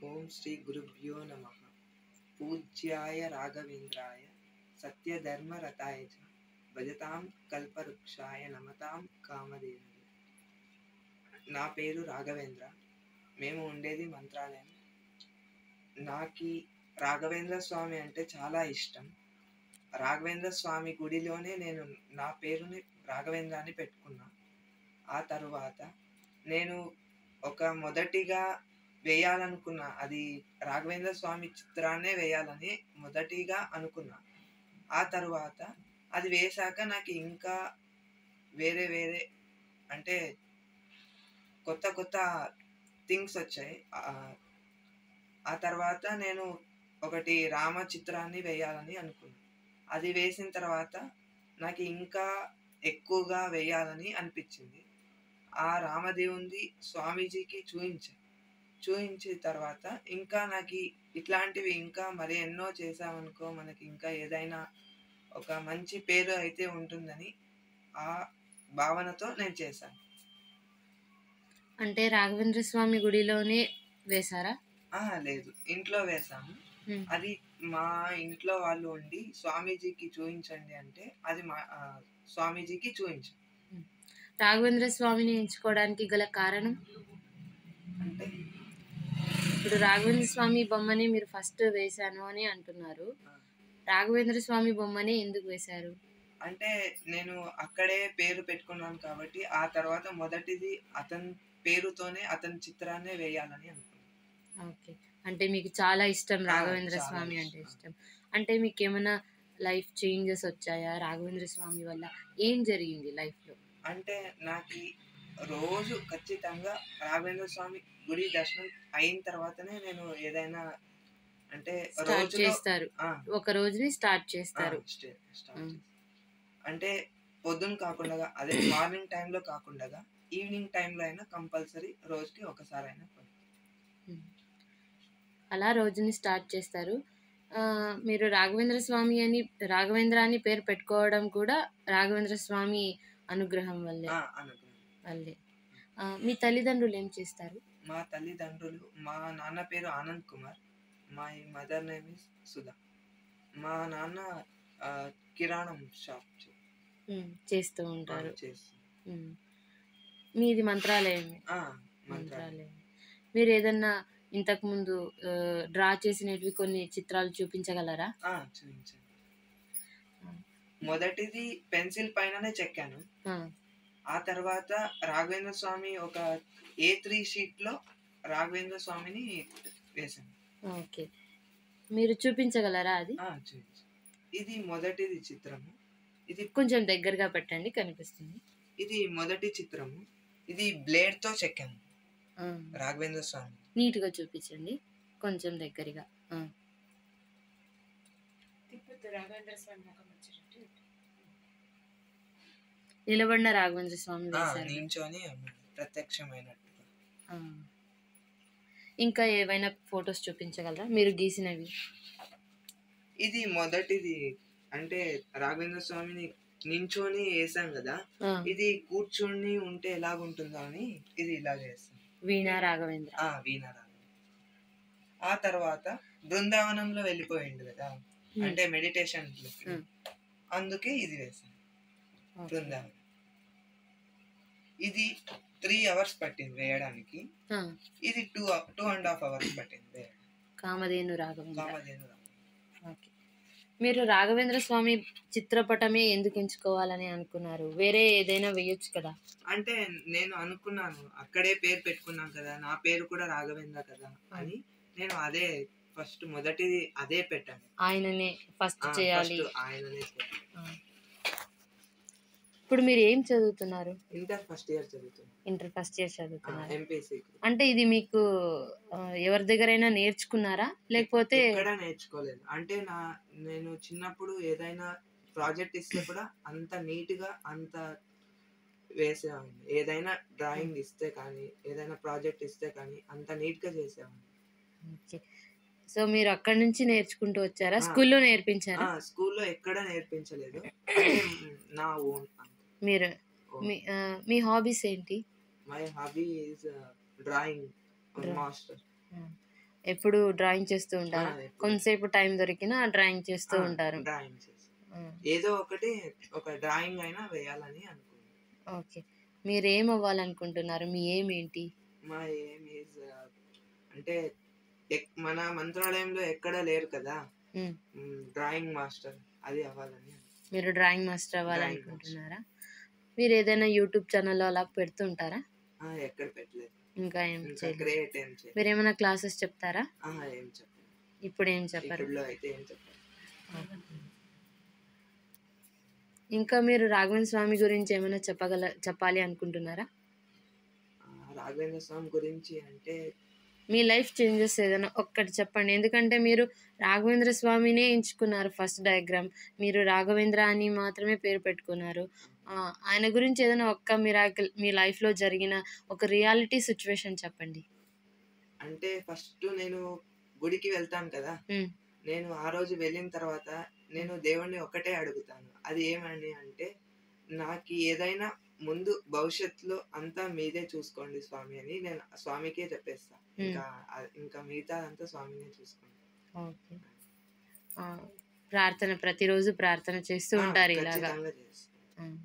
ఓం శ్రీ గురుభ్యో నమ పూజ్యాయ రాఘవేంద్రాయ సత్యధర్మరతాయ చ భజతాం కల్పవృక్షాయ నమతాం కామదేవి నా పేరు రాఘవేంద్ర మేము ఉండేది మంత్రాలయం నాకు రాఘవేంద్ర స్వామి అంటే చాలా ఇష్టం రాఘవేంద్ర స్వామి గుడిలోనే నేను నా పేరుని రాఘవేంద్ర అని పెట్టుకున్నా ఆ తరువాత నేను ఒక మొదటిగా వేయాలనుకున్నా అది రాఘవేంద్ర స్వామి చిత్రాన్నే వేయాలని మొదటిగా అనుకున్నా ఆ తరువాత అది వేశాక నాకు ఇంకా వేరే వేరే అంటే కొత్త కొత్త థింగ్స్ వచ్చాయి ఆ- ఆ తర్వాత నేను ఒకటి రామ చిత్రాన్ని వేయాలని అనుకున్నాను అది వేసిన తర్వాత నాకు ఇంకా ఎక్కువగా వేయాలని అనిపించింది ఆ రామదేవుంది స్వామీజీకి చూయించాను చూయించిన తర్వాత ఇంకా నాకు ఈ- ఇట్లాంటివి ఇంకా మరి ఎన్నో చేసామనుకో మనకి ఇంకా ఏదైనా ఒక మంచి పేరు అయితే ఉంటుందని ఆ భావనతో నేను చేశాను అంటే రాఘవేంద్ర స్వామి గుడిలోనే వేశారా ఆ, లేదు ఇంట్లో వేసాము ఉమ్. అది మా ఇంట్లో వాళ్ళు ఉండి స్వామీజీకి చూయించండి అంటే అది మా ఆ, స్వామీజీకి చూయించాం రాఘవేంద్ర స్వామిని ఎంచుకోవడానికి గల కారణం అంటే ఇప్పుడు రాఘవేంద్ర స్వామి బొమ్మని మీరు ఫస్ట్ వేశాను అని అంటున్నారు ఆ, రాఘవేంద్ర స్వామి బొమ్మని ఎందుకు వేశారు అంటే నేను అక్కడే పేరు పెట్టుకున్నాను కాబట్టి ఆ తర్వాత మొదటిది అతని పేరుతోనే అతని చిత్రాన్నే వేయాలని అనుకున్నాను ఓకే అంటే మీకు చాలా ఇష్టం ఆ, రాఘవేంద్ర చాలా స్వామి అంటే ఇష్టం. ఇష్టం అంటే మీకు ఏమైనా లైఫ్ చేంజెస్ వచ్చాయా రాఘవేంద్ర స్వామి వల్ల ఏం జరిగింది లైఫ్ లో అంటే నాకు ఈ రోజు ఖచ్చితంగా రాఘవేంద్ర స్వామి గుడి దర్శనం అయిన తర్వాతనే నేను ఏదైనా అంటే స్టార్ట్ రోజులో చేస్తారు ఆ, ఒక రోజుని స్టార్ట్ ఆ, చేస్తారు స్టే- స్టార్ట్ ఉమ్. చేస్తాను. అంటే పొద్దున్న కాకుండా అదే మార్నింగ్ టైంలో కాకుండా ఈవినింగ్ టైంలో అయినా కంపల్సరీ రోజుకి ఒకసారి అయినా పోయి. ఉమ్. అలా రోజుని స్టార్ట్ చేస్తారు ఆ, మీరు రాఘవేంద్ర స్వామి అని రాఘవేంద్ర అని పేరు పెట్టుకోవడం కూడా రాఘవేంద్ర స్వామి అనుగ్రహం వల్లే ఆ, అనుకున్నాను వల్లే ఆ, మీ తల్లిదండ్రులు ఏం చేస్తారు మా తల్లిదండ్రులు మా నాన్న పేరు ఆనంద్ కుమార్ మా మదర్ నేమ్ ఇస్ సుధా మా నాన్న ఆ, కిరాణం షాప్ చే- ఉమ్, చేస్తూ ఆ, ఉంటారు చేస్తుంది ఉమ్. మీది మంత్రాలయం ఆ, మంత్రాలయం మంత్రాలయం మీరు ఏదన్నా ఇంతకు ముందు డ్రా చేసినవి కొన్ని చిత్రాలు చూపించగలరా ఆ, చూపించండి మొదటిది పెన్సిల్ పైననే చెక్కాను ఆ, ఆ తర్వాత రాఘవేంద్ర స్వామి ఒక ఏ త్రీ షీట్ లో రాఘవేంద్ర స్వామిని వేశాను ఓకే మీరు చూపించగలరా అది ఆ, చూపించు ఇది మొదటిది చిత్రము ఇది కొంచెం దగ్గరగా పెట్టండి కనిపిస్తుంది ఇది మొదటి చిత్రము ఇది బ్లేడ్ తో చెక్కాము ఆ, రాఘవేంద్ర స్వామి నీట్గా చూపించండి కొంచెం దగ్గరగా ఆ. నిలబడిన రాఘవేంద్ర స్వామి ఆ, వేశారు నించొని ప్రత్యక్షమైనట్టుగా ఆ. ఇంకా ఏవైనా ఫొటోస్ చూపించగలరా మీరు గీసినవి ఇది మొదటిది అంటే రాఘవేంద్ర స్వామిని నించొని వేసాం కదా ఆ, ఇది కూర్చొని ఉంటే ఎలాగుంటుందో అని ఇది ఇలా చేస్తాం వీణా రాఘవేంద్ర ఆ వీణ రాఘవేంద్ర. ఆ తర్వాత బృందావనంలో వెళ్ళిపోయిండు కదా ఉమ్, అంటే మెడిటేషన్ ఉమ్. అందుకే ఇది వేసాను ఓకే. బృందావనం ఇది త్రీ అవర్స్ పట్టింది వేయడానికి ఆ, ఇది two two and half hours పట్టింది వేయడానికి కామధేను రాఘవేంద్ర కామధేను రాఘవేంద్ర. ఓకే మీరు రాఘవేంద్ర స్వామి చిత్రపటమే ఎందుకు ఎంచుకోవాలని అనుకున్నారు వేరే ఏదైనా వేయొచ్చు కదా అంటే నేను అనుకున్నాను అక్కడే పేరు పెట్టుకున్నాను కదా నా పేరు కూడా రాఘవేంద్ర కదా అని నేను అదే ఫస్ట్ మొదటిది అదే పెట్టాను ఆయననే ఫస్ట్ ఆ, చేయాలి first ఆయననే చేయాలి ఆ. ఇప్పుడు మీరు ఏం చదువుతున్నారు ఇంటర్ ఫస్ట్ ఇయర్ చదువుతున్నాను ఇంటర్ ఫస్ట్ ఇయర్ చదువుతున్నారు ఎంపీసీ అంటే ఇది మీకు ఆ, ఎవరి దగ్గరైనా నేర్చుకున్నారా లేకపోతే ఎక్కడ నేర్చుకోలేదు అంటే నా నేను చిన్నప్పుడు ఏదైనా ప్రాజెక్ట్ ఇస్తే కూడా అంత నీట్ గా అంత వేసేవాడిని ఏదైనా డ్రాయింగ్ ఇస్తే కానీ ఏదైనా ప్రాజెక్ట్ ఇస్తే కానీ అంత నీట్ గా చేసేవాడిని ఓకే. సో మీరు అక్కడి నుంచి నేర్చుకుంటూ వచ్చారా ఆ. స్కూల్లో నేర్పించారా ఆ స్కూల్లో ఎక్కడ నేర్పించలేదు అంటే నా ఓన్ మీరు మీ ఆ, మీ హాబీస్ ఏంటి my hobby is drawing Drawing. Master ఎప్పుడు డ్రాయింగ్ చేస్తూ ఉంటారు ఆ, ఎప్పుడు. కొంతసేపు టైం దొరికినా డ్రాయింగ్ చేస్తూ ఆ, ఉంటారు డ్రాయింగ్ చేసి ఆ, ఏదో ఒకటి ఒక డ్రాయింగ్ అయినా వేయాలని అనుకున్నాను ఓకే మీరు ఏం అవ్వాలనుకుంటున్నారు మీ ఏం ఏంటి మా ఏం ఈజ్ అంటే ఎక్- మన మంత్రాలయంలో ఎక్కడ లేరు కదా ఉమ్, డ్రాయింగ్ మాస్టర్ అది అవ్వాలని మీరు డ్రాయింగ్ మాస్టర్ అవ్వాలనుకుంటున్నారా మీరు ఏదైనా యూట్యూబ్ ఛానల్లో అలా పెడుతుంటారా ఆ, ఎక్కడ పెట్టలేదు ఇంకా ఏం ఇంకా చేయలేదు క్రియేట్ ఏం చేయలేదు మీరు ఏమైనా క్లాసెస్ చెప్తారా ఆ, ఏం చెప్పలేదు ఇప్పుడు ఏం చెప్పరు ఇప్పుడులో అయితే ఏం చెప్పలేదు ఇంకా మీరు రాఘవేంద్ర స్వామి గురించి ఏమైనా చెప్పగల చెప్పాలి అనుకుంటున్నారా ఆ, రాఘవేంద్ర స్వామి గురించి అంటే మీ లైఫ్ చేంజెస్ ఏదైనా ఒక్కటి చెప్పండి ఎందుకంటే మీరు రాఘవేంద్ర స్వామినే ఎంచుకున్నారు ఫస్ట్ డయాగ్రామ్ మీరు రాఘవేంద్ర అని మాత్రమే పేరు పెట్టుకున్నారు ఆ, ఆయన గురించి ఏదైనా ఒక్క మిరాకిల్ మీ లైఫ్లో జరిగిన ఒక రియాలిటీ సిచ్యువేషన్ చెప్పండి అంటే ఫస్ట్ నేను గుడికి వెళ్తాను కదా ఉమ్, నేను ఆ రోజు వెళ్ళిన తర్వాత నేను దేవుణ్ణి ఒకటే అడుగుతాను అది ఏమని అంటే నాకు ఏదైనా ముందు భవిష్యత్తులో అంతా మీదే చూసుకోండి స్వామి అని నేను స్వామికే చెప్పేస్తా ఇంకా ఆ- ఇంకా మిగతా అంతా స్వామినే చూసుకోండి ఓకే ఆ, ప్రార్థన ప్రతిరోజు ప్రార్థన చేస్తూ ఆ, ఉంటారు ఇలాగా ఖచ్చితంగా చేస్తాను ఆ.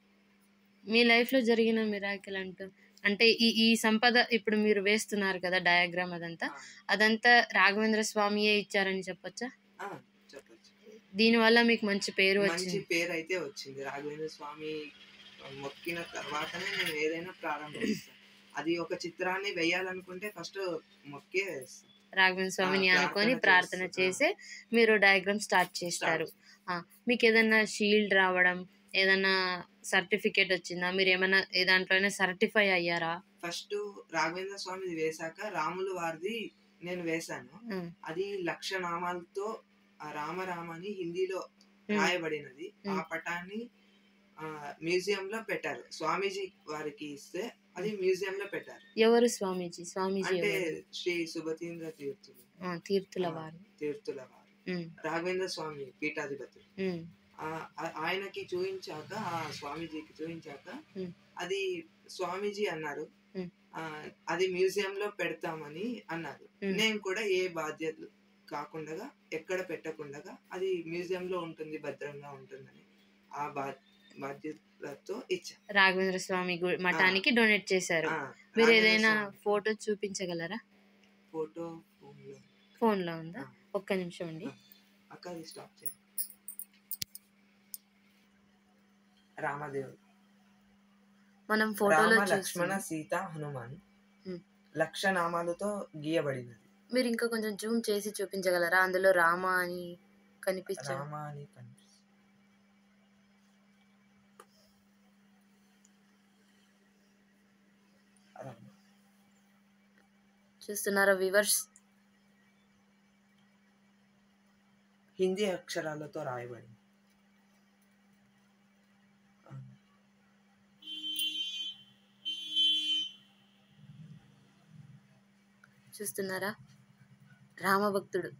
మీ లైఫ్లో జరిగిన మిరాకిల్ అంటూ అంటే ఈ ఈ సంపద ఇప్పుడు మీరు వేస్తున్నారు కదా డయాగ్రామ్ అదంతా ఆ, అదంతా రాఘవేంద్ర స్వామియే ఇచ్చారని చెప్పొచ్చా ఆ, చెప్పొచ్చు దీనివల్ల మీకు మంచి పేరు మంచి వచ్చింది పేరు అయితే వచ్చింది రాఘవేంద్ర స్వామి మొక్కిన తర్వాతనే నేను ఏదైనా ప్రారంభిస్తాను అది ఒక చిత్రాన్ని వేయాలనుకుంటే ఫస్ట్ మొక్కే వేస్తాను రాఘవేంద్ర స్వామిని ఆ, అనుకొని ప్రార్థన ప్రార్థన చేసి, చేసే మీరు డయాగ్రామ్ స్టార్ట్ చేస్తారు ఆ, మీకు ఏదైనా షీల్డ్ రావడం ఏదైనా సర్టిఫికేట్ వచ్చిందా మీరు ఏమైనా ఏ దాంట్లో అయినా సర్టిఫై అయ్యారా ఫస్ట్ రాఘవేంద్ర స్వామిది వేశాక రాములు వారిది నేను వేశాను ఆ, అది లక్ష నామాలతో ఆ రామరామ అని హిందీలో ఉమ్, రాయబడినది ఆ ఉమ్. పటాన్ని ఆ మ్యూజియం లో పెట్టారు స్వామీజీ వారికి ఇస్తే అది మ్యూజియం లో పెట్టారు ఎవరు స్వామీజీ స్వామీజీ అంటే ఎవరు శ్రీ సుభతీంద్ర తీర్థులు ఆ, తీర్థుల ఆ, వారు తీర్థుల వారు ఉమ్, రాఘవేంద్ర స్వామి పీఠాధిపతి ఉమ్, ఆ- ఆ- ఆయనకి చూపించాక ఆ స్వామీజీకి చూపించాక ఉమ్. అది స్వామీజీ అన్నారు ఉమ్. ఆ, అది మ్యూజియం లో పెడతామని అన్నారు ఉమ్. నేను కూడా ఏ బాధ్యతలు కాకుండా ఎక్కడ పెట్టకుండా అది మ్యూజియం లో ఉంటుంది భద్రంగా ఉంటుందని ఆ బా బాధ్యతలతో ఇచ్చా రాఘవేంద్ర స్వామి గు- మఠానికి డొనేట్ చేశారు ఆ, మీరు రాఘవేంద్ర ఏదైనా స్వామి ఫోటో చూపించగలరా ఫోటో phone లో. ఫోన్లో ఉందా ఆ. ఒక్క నిమిషం అండి అక్క అది స్టాప్ చేయండి రామదేవుడు మనం ఫోటోలో రామ లక్ష్మణ చూస్తున్నాం సీత హనుమాన్ ఉమ్. లక్ష నామాలతో గీయబడినది మీరు ఇంకా కొంచెం జూమ్ చేసి చూపించగలరా అందులో రామ అని కనిపించ రామ అని కనిపిస్తుంది రామ. చూస్తున్నారా వివర్స్ హిందీ అక్షరాలతో రాయబడింది ఆ. చూస్తున్నారా రామభక్తుడు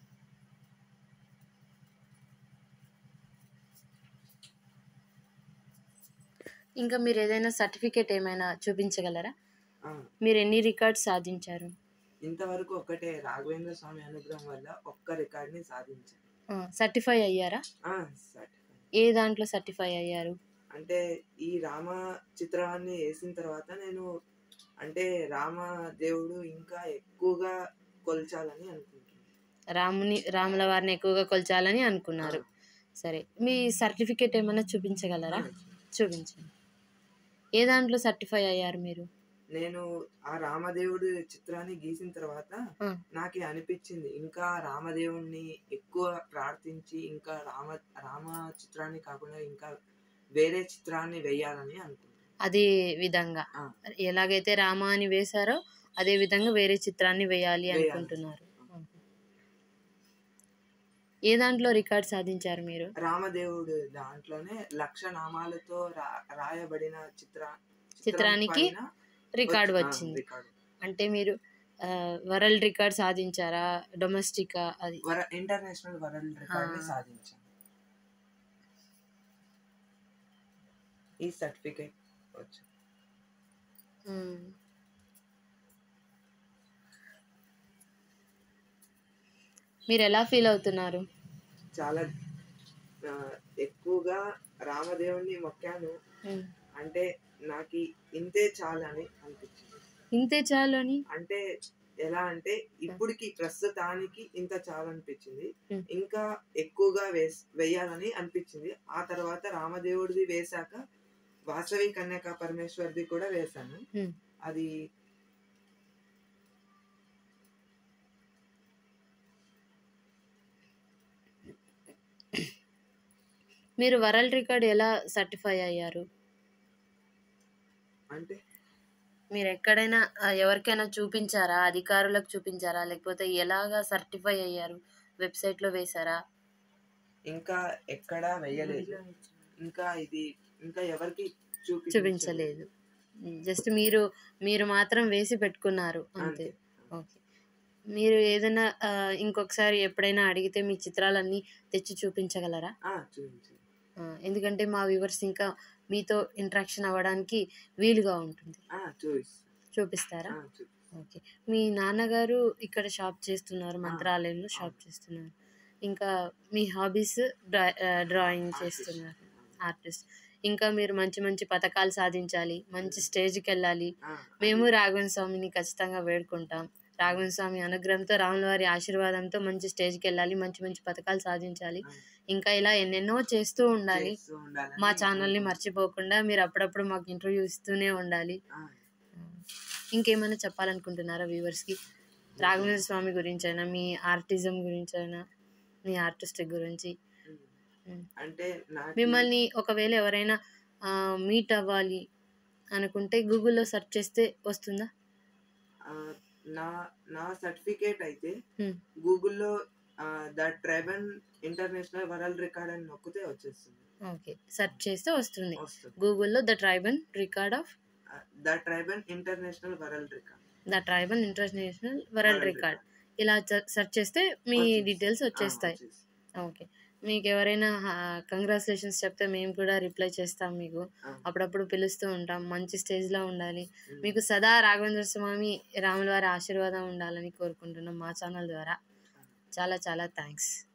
ఇంకా మీరు ఏదైనా సర్టిఫికేట్ ఏమైనా చూపించగలరా ఆ. మీరు ఎన్ని రికార్డ్స్ సాధించారు ఇంతవరకు ఒకటే రాఘవేంద్ర స్వామి అనుగ్రహం వల్ల ఒక్క రికార్డ్ ని సాధించాను సర్టిఫై అయ్యారా ఆ, certified. ఏ దాంట్లో సర్టిఫై అయ్యారు అంటే ఈ రామ చిత్రాన్ని వేసిన తర్వాత నేను అంటే రామ దేవుడు ఇంకా ఎక్కువగా కొల్చాలని అనుకుంటున్నాను రాముని రాముల వారిని ఎక్కువగా కొల్చాలని అనుకున్నారు సరే మీ సర్టిఫికేట్ ఏమైనా చూపించగలరా చూపించండి ఏ దాంట్లో సర్టిఫై అయ్యారు మీరు నేను ఆ రామదేవుడి చిత్రాన్ని గీసిన తర్వాత ఆ. నాకు అనిపించింది ఇంకా రామదేవుణ్ణి ఎక్కువ ప్రార్థించి ఇంకా రామ రామ చిత్రాన్ని కాకుండా ఇంకా వేరే చిత్రాన్ని వేయాలని అనుకున్నాను అదే విధంగా ఆ. ఎలాగైతే రామ అని వేశారో అదే విధంగా వేరే చిత్రాన్ని వేయాలి వేయాలి. అనుకుంటున్నారు ఏ దాంట్లో రికార్డ్ సాధించారు మీరు రామదేవుడు దాంట్లోనే లక్ష నామాలతో రా- రాయబడిన చిత్ర చిత్రం చిత్రానికి పైన రికార్డ్ వచ్చి- ఆ, వచ్చింది రికార్డ్. అంటే మీరు వరల్డ్ రికార్డ్ సాధించారా డొమెస్టిక్ అది వర ఇంటర్నేషనల్ వరల్డ్ రికార్డ్ ని ఆ. సాధించాను ఈ సర్టిఫికేట్ వచ్చు మ్మ్. మీరు ఎలా ఫీల్ అవుతున్నారు చాలా ఆ, ఎక్కువగా రామదేవుణ్ణి మొక్కాను ఉమ్. అంటే నాకు ఇంతే చాలని అనిపించింది ఇంతే చాలు అని అంటే ఎలా అంటే ఇప్పటికి ప్రస్తుతానికి ఇంత చాలు అనిపించింది Hmm. ఇంకా ఎక్కువగా వేస్ వేయాలని అనిపించింది ఆ తర్వాత రామదేవుడిది వేశాక వాసవి కన్యక పరమేశ్వర్ది కూడా వేశాను Hmm. అది మీరు వరల్డ్ రికార్డ్ ఎలా సర్టిఫై అయ్యారు అంటే మీరు ఎక్కడైనా ఆ, ఎవరికైనా చూపించారా అధికారులకు చూపించారా లేకపోతే ఎలాగా సర్టిఫై అయ్యారు వెబ్సైట్లో వేశారా ఇంకా ఎక్కడా వేయలేదు ఇంకా ఇది ఇంకా ఎవరికి చూపి చూపించలేదు జస్ట్ మీరు మీరు మాత్రం వేసి పెట్టుకున్నారు అంతే అంతే ఓకే మీరు ఏదైనా ఆ, ఇంకొకసారి ఎప్పుడైనా అడిగితే మీ చిత్రాలన్నీ తెచ్చి చూపించగలరా ఆ, చూపించు ఆ, ఎందుకంటే మా వ్యూవర్స్ ఇంకా మీతో ఇంట్రాక్షన్ అవ్వడానికి వీలుగా ఉంటుంది ఆ, చూపిస్తా చూపిస్తారా ఆ, చూపిస్తా. ఓకే మీ నాన్నగారు ఇక్కడ షాప్ చేస్తున్నారు మంత్రాలయంలో షాప్ చేస్తున్నారు ఇంకా మీ హాబీస్ డ్రాయింగ్ చేస్తున్నారు ఆర్టిస్ట్ ఇంకా మీరు మంచి మంచి పథకాలు సాధించాలి మంచి స్టేజ్కి వెళ్ళాలి ఆ, మేము రాఘవన్ స్వామిని ఖచ్చితంగా వేడుకుంటాం రాఘవన్ స్వామి అనుగ్రహంతో రాముల వారి ఆశీర్వాదంతో మంచి స్టేజ్కి వెళ్ళాలి మంచి మంచి పథకాలు సాధించాలి ఆ, ఇంకా ఇలా ఎన్నెన్నో చేస్తూ ఉండాలి చేస్తూ ఉండాలని మా ఛానల్ని మర్చిపోకుండా మీరు అప్పుడప్పుడు మాకు ఇంటర్వ్యూ ఇస్తూనే ఉండాలి ఆ, ఇంకేమైనా చెప్పాలనుకుంటున్నారా వ్యూవర్స్కి రాఘవేంద్ర స్వామి గురించి అయినా మీ ఆర్టిజం గురించి అయినా మీ ఆర్టిస్టిక్ గురించి ఉమ్. ఉమ్. అంటే నాకు మిమ్మల్ని ఒకవేళ ఎవరైనా మీట్ అవ్వాలి అనుకుంటే గూగుల్లో సెర్చ్ చేస్తే వస్తుందా ఆ, నా నా సర్టిఫికేట్ అయితే Hmm. గూగుల్లో the Triban international world record అని నొక్కితే వచ్చేస్తుంది ఓకే సెర్చ్ చేస్తే వస్తుంది వస్తుంది గూగుల్లో the Triban record of the Triban international world record the Triban international world record ఇలా సెర్చ్ చేస్తే మీ వచ్చేస్తుంది. డీటెయిల్స్ వచ్చేస్తాయి ఓకే మీకు ఎవరైనా కంగ్రాచులేషన్స్ చెప్తే మేము కూడా రిప్లై చేస్తాం మీకు ఆ. అప్పుడప్పుడు పిలుస్తూ ఉంటాం మంచి స్టేజ్లో ఉండాలి మీకు సదా రాఘవేంద్ర స్వామి రాముల వారి ఆశీర్వాదం ఉండాలని కోరుకుంటున్నాం మా ఛానల్ ద్వారా చాలా చాలా థ్యాంక్స్